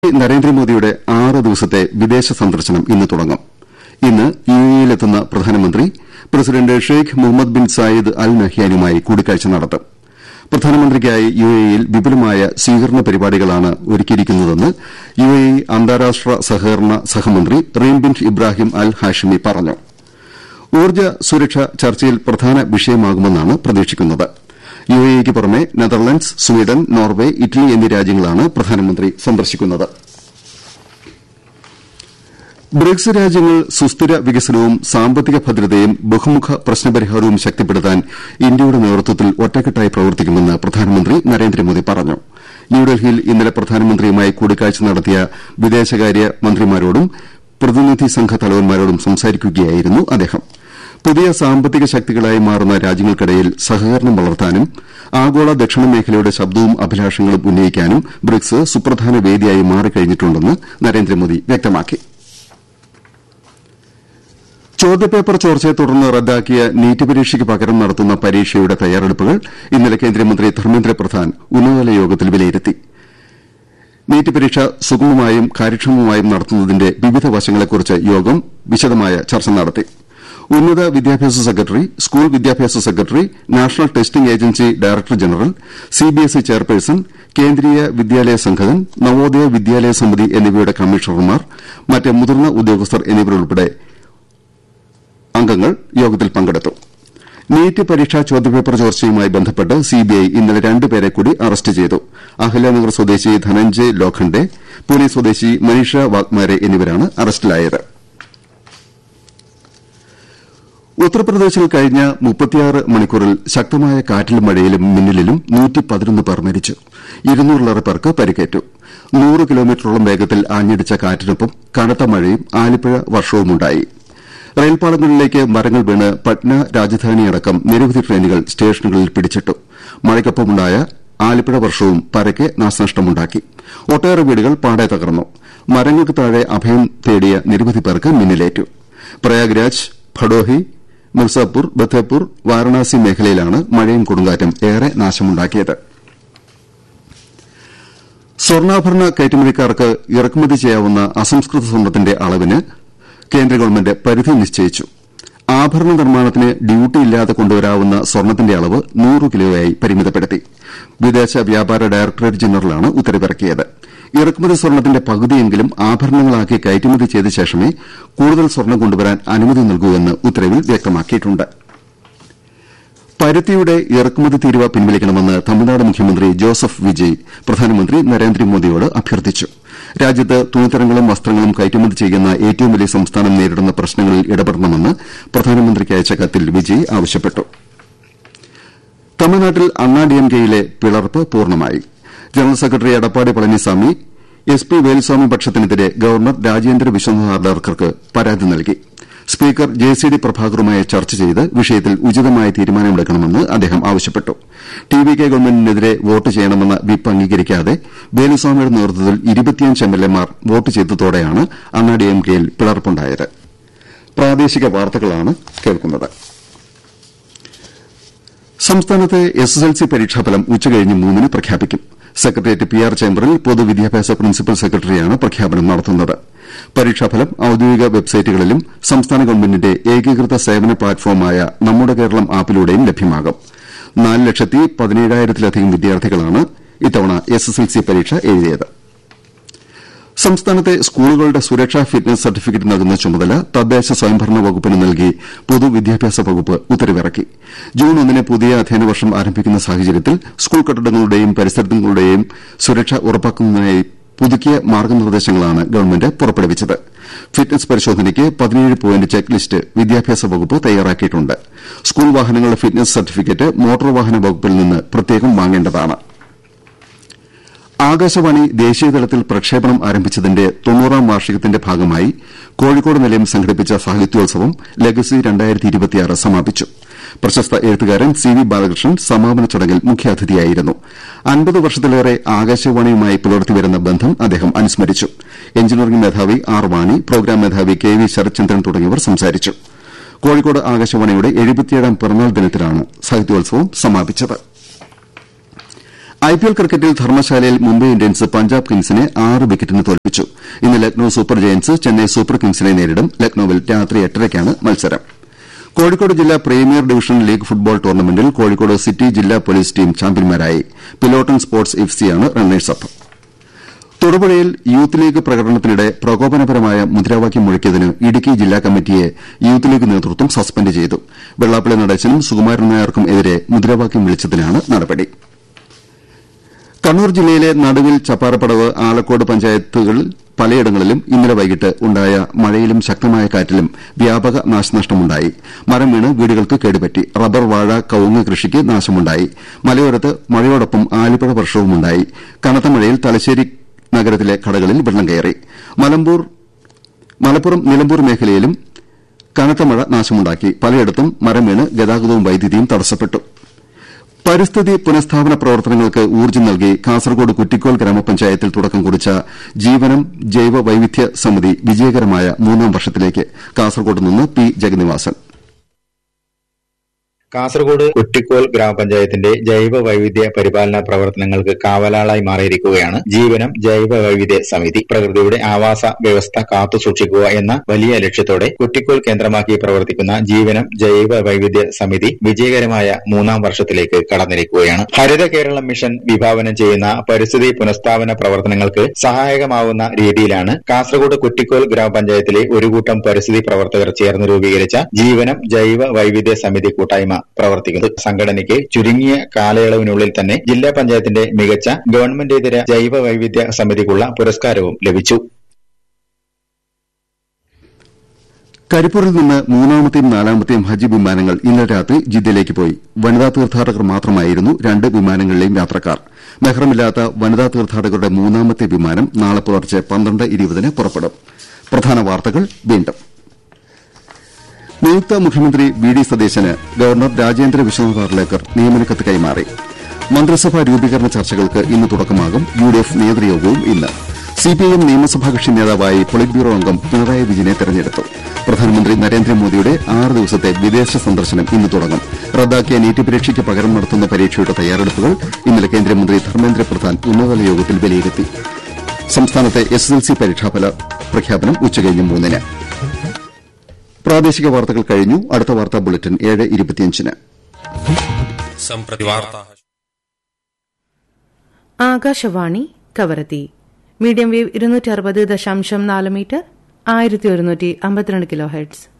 നരേന്ദ്രമോദിയുടെ ആറ് ദിവസത്തെ വിദേശ സന്ദർശനം ഇന്ന് തുടങ്ങും ഇന്ന് യു എയിലെത്തുന്ന പ്രധാനമന്ത്രി president Sheikh Mohammed bin Zayed Al നഹ്യാനുമായി കൂടിക്കാഴ്ച നടത്തും പ്രധാനമന്ത്രിക്കായി യു എയിൽ വിപുലമായ സ്വീകരണ പരിപാടികളാണ് ഒരുക്കിയിരിക്കുന്നതെന്ന് യു എ ഇ അന്താരാഷ്ട്ര സഹകരണ സഹമന്ത്രി Reem bin Ibrahim Al Hashimy പറഞ്ഞു ഊർജ്ജ സുരക്ഷ ചർച്ചയിൽ പ്രധാന വിഷയമാകുമെന്നാണ് പ്രതീക്ഷിക്കുന്നത് യു എ ഇക്ക് പുറമെ നെതർലൻഡ്സ് സ്വീഡൻ നോർവെ ഇറ്റലി എന്നീ രാജ്യങ്ങളാണ് പ്രധാനമന്ത്രി സന്ദർശിക്കുന്നത് ബ്രിക്സ് രാജ്യങ്ങൾ സുസ്ഥിര വികസനവും സാമ്പത്തിക ഭദ്രതയും ബഹുമുഖ പ്രശ്നപരിഹാരവും ശക്തിപ്പെടുത്താൻ ഇന്ത്യയുടെ നേതൃത്വത്തിൽ ഒറ്റക്കെട്ടായി പ്രവർത്തിക്കുമെന്ന് പ്രധാനമന്ത്രി നരേന്ദ്രമോദി പറഞ്ഞു ന്യൂഡൽഹിയിൽ ഇന്നലെ പ്രധാനമന്ത്രിയുമായി കൂടിക്കാഴ്ച നടത്തിയ വിദേശകാര്യ മന്ത്രിമാരോടും പ്രതിനിധി സംഘ തലവന്മാരോടും സംസാരിക്കുകയായിരുന്നു അദ്ദേഹം പുതിയ സാമ്പത്തിക ശക്തികളായി മാറുന്ന രാജ്യങ്ങൾക്കിടയിൽ സഹകരണം വളർത്താനും ആഗോള ദക്ഷിണ മേഖലയുടെ ശബ്ദവും അഭിലാഷങ്ങളും ഉന്നയിക്കാനും ബ്രിക്സ് സുപ്രധാന വേദിയായി മാറിക്കഴിഞ്ഞിട്ടുണ്ടെന്ന് നരേന്ദ്രമോദി വ്യക്തമാക്കി ചോദ്യപേപ്പർ ചോർച്ചയെ തുടർന്ന് റദ്ദാക്കിയ നീറ്റ് പരീക്ഷയ്ക്ക് പകരം നടത്തുന്ന പരീക്ഷയുടെ തയ്യാറെടുപ്പുകൾ ഇന്നലെ കേന്ദ്രമന്ത്രി ധർമ്മേന്ദ്ര പ്രധാൻ ഉന്നതതല യോഗത്തിൽ വിലയിരുത്തി നീറ്റ് പരീക്ഷ സുഗമമായും കാര്യക്ഷമമായും നടത്തുന്നതിന്റെ വിവിധ വശങ്ങളെക്കുറിച്ച് യോഗം വിശദമായ ചർച്ച നടത്തി ഉന്നത വിദ്യാഭ്യാസ സെക്രട്ടറി സ്കൂൾ വിദ്യാഭ്യാസ secretary national testing agency director general CBSE chairperson Kendriya Vidyalaya Sangathan Navodaya വിദ്യാലയ സമിതി എന്നിവയുടെ കമ്മീഷണർമാർ മറ്റ് മുതിർന്ന ഉദ്യോഗസ്ഥർ എന്നിവരുൾപ്പെടെ അംഗങ്ങൾ യോഗത്തിൽ പങ്കെടുത്തു നീറ്റ് പരീക്ഷാ ചോദ്യപേപ്പർ ചോർച്ചയുമായി ബന്ധപ്പെട്ട് സിബിഐ ഇന്നലെ രണ്ടുപേരെ കൂടി അറസ്റ്റ് ചെയ്തു അഹല്യാനഗർ സ്വദേശി ധനഞ്ജയ് ലോഖണ്ഡെ പൂനെ സ്വദേശി മനീഷ വാഗ്മാരെ എന്നിവരാണ് അറസ്റ്റിലായത് ഉത്തർപ്രദേശിൽ കഴിഞ്ഞ മുപ്പത്തിയാറ് മണിക്കൂറിൽ ശക്തമായ കാറ്റിലും മഴയിലും മിന്നലിലും പേർ മരിച്ചു ഇരുന്നൂറിലേറെ പേർക്ക് പരിക്കേറ്റു നൂറ് കിലോമീറ്ററോളം വേഗത്തിൽ ആഞ്ഞടിച്ച കാറ്റിനൊപ്പം കനത്ത മഴയും ആലിപ്പഴ വർഷവുമുണ്ടായി റെയിൽപാളങ്ങളിലേക്ക് മരങ്ങൾ വീണ് പട്ന രാജധാനിയടക്കം നിരവധി ട്രെയിനുകൾ സ്റ്റേഷനുകളിൽ പിടിച്ചിട്ടു മഴയ്ക്കൊപ്പമുണ്ടായ ആലിപ്പഴ വർഷവും പരക്കെ നാശനഷ്ടമുണ്ടാക്കി ഒട്ടേറെ വീടുകൾ പാടെ തകർന്നു മരങ്ങൾക്ക് താഴെ അഭയം തേടിയ നിരവധി പേർക്ക് മിന്നലേറ്റു പ്രയാഗ്രാജ് ഭഡോഹി മിർസാപൂർ ബത്തേപൂർ വാരണാസി മേഖലയിലാണ് മഴയും കൊടുങ്കാറ്റും ഏറെ നാശമുണ്ടാക്കിയത് സ്വർണ്ണാഭരണ കയറ്റുമതിക്കാർക്ക് ഇറക്കുമതി ചെയ്യാവുന്ന അസംസ്കൃത സ്വർണ്ണത്തിന്റെ അളവിന് കേന്ദ്ര ഗവൺമെന്റ് പരിധി നിശ്ചയിച്ചു ആഭരണ നിർമ്മാണത്തിന് ഡ്യൂട്ടിയില്ലാതെ കൊണ്ടുവരാവുന്ന സ്വർണ്ണത്തിന്റെ അളവ് നൂറ് കിലോയായി പരിമിതപ്പെടുത്തി വിദേശ വ്യാപാര ഡയറക്ടറേറ്റ് ജനറലാണ് ഉത്തരവിറക്കിയത് ഇറക്കുമതി സ്വർണ്ണത്തിന്റെ പകുതിയെങ്കിലും ആഭരണങ്ങളാക്കി കയറ്റുമതി ചെയ്ത ശേഷമേ കൂടുതൽ സ്വർണ്ണം കൊണ്ടുവരാൻ അനുമതി നൽകൂ എന്ന് ഉത്തരവിൽ വ്യക്തമാക്കിയിട്ടുണ്ട് പരുത്തിയുടെ ഇറക്കുമതി തീരുവ പിൻവലിക്കണമെന്ന് തമിഴ്നാട് മുഖ്യമന്ത്രി ജോസഫ് വിജയ് പ്രധാനമന്ത്രി നരേന്ദ്രമോദിയോട് അഭ്യർത്ഥിച്ചു രാജ്യത്ത് തുണിത്തരങ്ങളും വസ്ത്രങ്ങളും കയറ്റുമതി ചെയ്യുന്ന ഏറ്റവും വലിയ സംസ്ഥാനം നേരിടുന്ന പ്രശ്നങ്ങളിൽ ഇടപെടണമെന്ന് പ്രധാനമന്ത്രിക്ക് അയച്ച കത്തിൽ വിജയ് ആവശ്യപ്പെട്ടു തമിഴ്നാട്ടിൽ അണ്ണാ ഡിഎംകെയിലെ പിളർപ്പ് പൂർണ്ണമായി general secretary Edappadi Palaniswami S P Veluswamy പക്ഷത്തിനെതിരെ ഗവർണർ രാജേന്ദ്ര വിശ്വനാഥ് ആർഡർക്കർക്ക് പരാതി നൽകി സ്പീക്കർ ജെ സി ഡി പ്രഭാകറുമായി ചർച്ച ചെയ്ത് വിഷയത്തിൽ ഉചിതമായ തീരുമാനമെടുക്കണമെന്ന് അദ്ദേഹം ആവശ്യപ്പെട്ടു ടി വി കെ ഗവൺമെന്റിനെതിരെ വോട്ട് ചെയ്യണമെന്ന വിപ്പ് അംഗീകരിക്കാതെ വേലുസ്വാമിയുടെ നേതൃത്വത്തിൽ ഇരുപത്തിയഞ്ച് എംഎൽഎമാർ വോട്ട് ചെയ്തതോടെയാണ് അണ്ണാ ഡിഎംകെയിൽ പിളർപ്പുണ്ടായത് പ്രാദേശിക വാർത്തകളാണ് കേൾക്കുന്നത് സംസ്ഥാനത്തെ എസ്എസ്എൽസി പരീക്ഷാഫലം ഉച്ചകഴിഞ്ഞ് മൂന്നിന് പ്രഖ്യാപിക്കും സെക്രട്ടേറിയറ്റ് പി ആർ ചേംബറിൽ പൊതുവിദ്യാഭ്യാസ പ്രിൻസിപ്പൽ സെക്രട്ടറിയാണ് പ്രഖ്യാപനം നടത്തുന്നത് പരീക്ഷാഫലം ഔദ്യോഗിക വെബ്സൈറ്റുകളിലും സംസ്ഥാന ഗവൺമെന്റിന്റെ ഏകീകൃത സേവന പ്ലാറ്റ്ഫോമായ നമ്മുടെ കേരളം ആപ്പിലൂടെയും ലഭ്യമാകും നാല് ലക്ഷത്തി പതിനേഴായിരത്തിലധികം വിദ്യാർത്ഥികളാണ് ഇത്തവണ എസ്എസ്എൽസി പരീക്ഷ എഴുതിയത് സംസ്ഥാനത്തെ സ്കൂളുകളുടെ സുരക്ഷാ ഫിറ്റ്നസ് സർട്ടിഫിക്കറ്റ് നൽകുന്ന ചുമതല തദ്ദേശ സ്വയംഭരണ വകുപ്പിന് നൽകി പൊതുവിദ്യാഭ്യാസ വകുപ്പ് ഉത്തരവിറക്കി ജൂൺ ഒന്നിന് പുതിയ അധ്യയന വർഷം ആരംഭിക്കുന്ന സാഹചര്യത്തിൽ സ്കൂൾ കെട്ടിടങ്ങളുടെയും പരിസരങ്ങളുടെയും സുരക്ഷ ഉറപ്പാക്കുന്നതിനായി പുതുക്കിയ മാർഗ്ഗനിർദ്ദേശങ്ങളാണ് ഗവൺമെന്റ് പുറപ്പെടുവിച്ചത് ഫിറ്റ്നസ് പരിശോധനയ്ക്ക് പതിനേഴ് പോയിന്റ് ചെക്ക് ലിസ്റ്റ് വിദ്യാഭ്യാസ വകുപ്പ് തയ്യാറാക്കിയിട്ടുണ്ട് സ്കൂൾ വാഹനങ്ങളുടെ ഫിറ്റ്നസ് സർട്ടിഫിക്കറ്റ് മോട്ടോർ വാഹന വകുപ്പിൽ നിന്ന് പ്രത്യേകം വാങ്ങേണ്ടതാണ് ആകാശവാണി ദേശീയതലത്തിൽ പ്രക്ഷേപണം ആരംഭിച്ചതിന്റെ തൊണ്ണൂറാം വാർഷികത്തിന്റെ ഭാഗമായി കോഴിക്കോട് നിലയം സംഘടിപ്പിച്ച സാഹിത്യോത്സവം ലെഗസി സമാപിച്ചു പ്രശസ്ത എഴുത്തുകാരൻ സി വി ബാലകൃഷ്ണൻ സമാപന ചടങ്ങിൽ മുഖ്യാതിഥിയായിരുന്നു അൻപത് വർഷത്തിലേറെ ആകാശവാണിയുമായി പുലർത്തിവരുന്ന ബന്ധം അദ്ദേഹം അനുസ്മരിച്ചു എഞ്ചിനീയറിംഗ് മേധാവി ആർ വാണി പ്രോഗ്രാം മേധാവി കെ വി ശരത്ചന്ദ്രൻ തുടങ്ങിയവർ സംസാരിച്ചു കോഴിക്കോട് ആകാശവാണിയുടെ എഴുപത്തിയേഴാം പിറന്നാൾ ദിനത്തിലാണ് സാഹിത്യോത്സവം സമാപിച്ചത് ഐപിഎൽ ക്രിക്കറ്റിൽ ധർമ്മശാലയിൽ മുംബൈ ഇന്ത്യൻസ് പഞ്ചാബ് കിങ്സിനെ ആറ് വിക്കറ്റിന് തോൽപ്പിച്ചു ഇന്ന് Lucknow Super Giants Chennai Super കിങ്സിനെ നേരിടും ലക്നൌവിൽ രാത്രി എട്ടരയ്ക്കാണ് മത്സരം കോഴിക്കോട് ജില്ലാ പ്രീമിയർ ഡിവിഷൻ ലീഗ് ഫുട്ബോൾ ടൂർണമെന്റിൽ കോഴിക്കോട് സിറ്റി ജില്ലാ പോലീസ് ടീം ചാമ്പ്യന്മാരായി പിലോട്ടൺ സ്പോർട്സ് എഫ് സിയാണ് റണ്ണേഴ്സ് അപ്പ് തൊടുപുഴയിൽ യൂത്ത് ലീഗ് പ്രകടനത്തിനിടെ പ്രകോപനപരമായ മുദ്രാവാക്യം മുഴക്കിയതിന് ഇടുക്കി ജില്ലാ കമ്മിറ്റിയെ യൂത്ത് ലീഗ് നേതൃത്വം സസ്പെൻഡ് ചെയ്തു വെള്ളാപ്പള്ളി നടേശനും സുകുമാരൻ നായർക്കും എതിരെ മുദ്രാവാക്യം വിളിച്ചതിനാണ് നടപടി കണ്ണൂർ ജില്ലയിലെ നടുവിൽ ചപ്പാറപ്പടവ് ആലക്കോട് പഞ്ചായത്തുകളിൽ പലയിടങ്ങളിലും ഇന്നലെ വൈകിട്ട് ഉണ്ടായ മഴയിലും ശക്തമായ കാറ്റിലും വ്യാപക നാശനഷ്ടമുണ്ടായി മരം വീണ് വീടുകൾക്ക് കേടുപറ്റി റബ്ബർ വാഴ കവുങ്ങ് കൃഷിക്ക് നാശമുണ്ടായി മലയോരത്ത് മഴയോടൊപ്പം ആലിപ്പഴ വർഷവുമുണ്ടായി കനത്ത മഴയിൽ തലശ്ശേരി നഗരത്തിലെ കടകളിൽ വെള്ളം കയറി മലപ്പുറം നിലമ്പൂർ മേഖലയിലും കനത്ത മഴ നാശമുണ്ടാക്കി പലയിടത്തും മരം വീണ് ഗതാഗതവും വൈദ്യുതിയും തടസ്സപ്പെട്ടു പരിസ്ഥിതി പുനഃസ്ഥാപന പ്രവർത്തനങ്ങൾക്ക് ഊർജ്ജം നൽകി കാസർകോട് കുറ്റിക്കോൽ ഗ്രാമപഞ്ചായത്തിൽ തുടക്കം കുറിച്ച ജീവനം ജൈവ വൈവിധ്യ സമിതി വിജയകരമായ മൂന്നാം വർഷത്തിലേക്ക് കാസർകോട്ട് നിന്ന് പി ജഗന്നിവാസൻ കാസർഗോഡ് കുറ്റിക്കോൽ ഗ്രാമപഞ്ചായത്തിന്റെ ജൈവ വൈവിധ്യ പരിപാലന പ്രവർത്തനങ്ങൾക്ക് കാവലാളായി മാറിയിരിക്കുകയാണ് ജീവനം ജൈവ വൈവിധ്യ സമിതി പ്രകൃതിയുടെ ആവാസ വ്യവസ്ഥ കാത്തുസൂക്ഷിക്കുക എന്ന വലിയ ലക്ഷ്യത്തോടെ കുറ്റിക്കോൽ കേന്ദ്രമാക്കി പ്രവർത്തിക്കുന്ന ജീവനം ജൈവ വൈവിധ്യ സമിതി വിജയകരമായ മൂന്നാം വർഷത്തിലേക്ക് കടന്നിരിക്കുകയാണ് ഹരിത കേരളം മിഷൻ വിഭാവനം ചെയ്യുന്ന പരിസ്ഥിതി പുനഃസ്ഥാപന പ്രവർത്തനങ്ങൾക്ക് സഹായകമാവുന്ന രീതിയിലാണ് കാസർഗോഡ് കുറ്റിക്കോൽ ഗ്രാമപഞ്ചായത്തിലെ ഒരു കൂട്ടം പരിസ്ഥിതി പ്രവർത്തകർ ചേർന്ന് രൂപീകരിച്ച ജീവനം ജൈവ വൈവിധ്യ സമിതി കൂട്ടായ്മ പ്രവർത്തിക്കുന്നത് സംഘടനയ്ക്ക് ചുരുങ്ങിയ കാലയളവിനുള്ളിൽ തന്നെ ജില്ലാ പഞ്ചായത്തിന്റെ മികച്ച ഗവൺമെന്റേതര ജൈവ വൈവിധ്യ സമിതിക്കുള്ള പുരസ്കാരവും ലഭിച്ചു കരിപ്പൂരിൽ നിന്ന് മൂന്നാമത്തെയും നാലാമത്തെയും ഹജ്ജ് വിമാനങ്ങൾ ഇന്നലെ രാത്രി ജിദ്ദയിലേക്ക് പോയി വനിതാ തീർത്ഥാടകർ മാത്രമായിരുന്നു രണ്ട് വിമാനങ്ങളിലെയും യാത്രക്കാർ മെഹ്റമില്ലാത്ത വനിതാ തീർത്ഥാടകരുടെ മൂന്നാമത്തെ വിമാനം നാളെ പുലർച്ചെ പന്ത്രണ്ട് ഇരുപതിന് പുറപ്പെടും പ്രധാന വാർത്തകൾ വീണ്ടും നിയുക്ത മുഖ്യമന്ത്രി വി ഡി സതീശന് ഗവർണർ രാജേന്ദ്ര വിശ്വനാഥ് ആർലേക്കർ നിയമനക്കത്ത് കൈമാറി മന്ത്രിസഭാ രൂപീകരണ ചർച്ചകൾക്ക് ഇന്ന് തുടക്കമാകും യു ഡി എഫ് നേതൃയോഗവും ഇന്ന് സിപിഐഎം നിയമസഭാ കക്ഷി നേതാവായി പൊളിറ്റ് ബ്യൂറോ അംഗം പിണറായി വിജയനെ തെരഞ്ഞെടുത്തു പ്രധാനമന്ത്രി നരേന്ദ്രമോദിയുടെ ആറ് ദിവസത്തെ വിദേശ സന്ദർശനം ഇന്ന് തുടങ്ങും റദ്ദാക്കിയ നീറ്റ് പരീക്ഷയ്ക്ക് പകരം നടത്തുന്ന പരീക്ഷയുടെ തയ്യാറെടുപ്പുകൾ ഇന്നലെ കേന്ദ്രമന്ത്രി ധർമ്മേന്ദ്ര പ്രധാൻ ഉന്നതതല യോഗത്തിൽ വിലയിരുത്തി സംസ്ഥാനത്തെ എസ്എസ്എൽസി പരീക്ഷാഫല പ്രഖ്യാപനം ഉച്ചകഴിഞ്ഞ് മൂന്നിന് പ്രാദേശിക വാർത്തകൾ കഴിഞ്ഞു അടുത്ത വാർത്താ ബുള്ളറ്റിൻ ഏഴ് ഇരുപത്തിയഞ്ചിന് ആകാശവാണി കവരത്തി മീഡിയം വേവ് ഇരുന്നൂറ്റി അറുപത് ദശാംശം നാല് മീറ്റർ ആയിരത്തി ഒരുന്നൂറ്റി അമ്പത്തിരണ്ട് കിലോ ഹെഡ്സ്